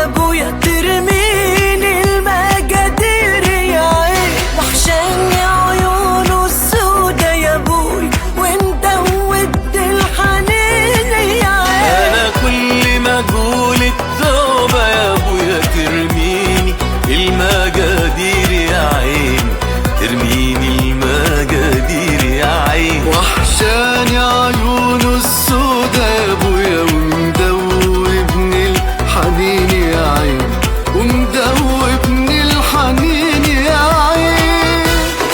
ابويا ترميني المجادير يا عين وحشاني عيونه السودا يا ابوي وانت ود الحنين يا عين انا كل ما اقول التوبة يا ابويا ترميني المجادير يا عين ترميني المجادير يا عين وحشاني عيونه السودا يا ابويا ومدوبني الحنين يا عين ومدوبني الحنين يا عين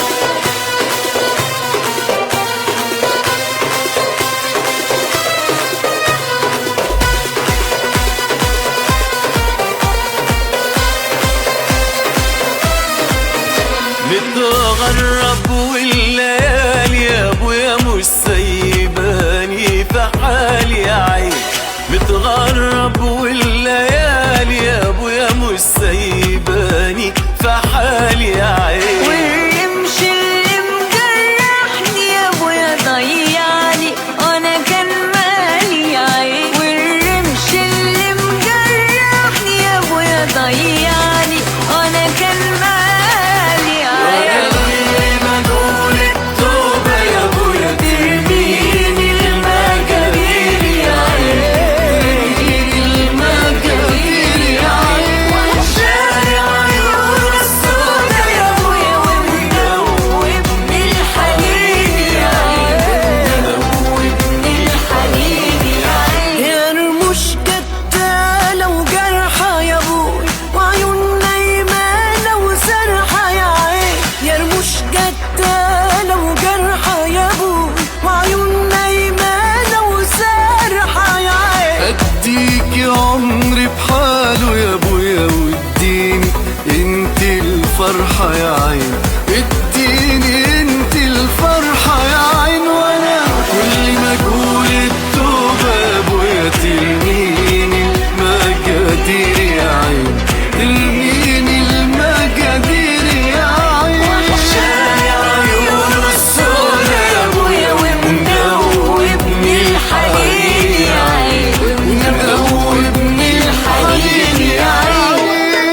متغرب والليالي يا ابويا مش سايباني في حالي يا عين متغرب والليالي يا ابويا مش سايباني في حالي يا عين والرمش اللي مجرحني يا ابويا ضيعني انا كان مالي عين والرمش اللي مجرحني يا ابويا ضيعني انا كان مالي عين ما نقول التوبة يا ابويا ترميني المجادير يا عين المجادير يا عين وحشاني عيون السودا يا ابويا ومدوبني الحنين يا عين مدوبني الحنين يا عين يا رموش قتالة وجرحة يا ابوي وعيون نايمانة وسرحة يا عين يا رموش قتالة وجرحة يا ابوي وعيون نايمانة وسرحة يا عين اديك عمري بحاله يا ابويا واديني انت الفرحة يا عين اديني انت الفرحة يا عين وانا كل ما اقول التوبة يا ابويا ترميني المجادير يا عين ترميني المجادير يا عين وحشاني عيون السودا يا ابويا ومدوبني الحنين يا عين ومدوبني الحنين يا عين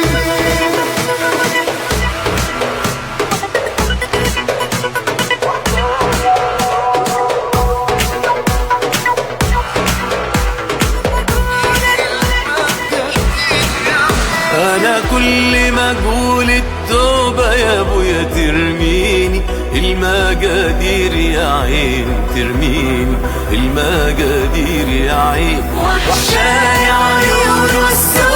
انا كل ما اقول التوبة يا ابويا ترميني المجادير يا عين ترميني المجادير يا عين وحشاني عيون السودا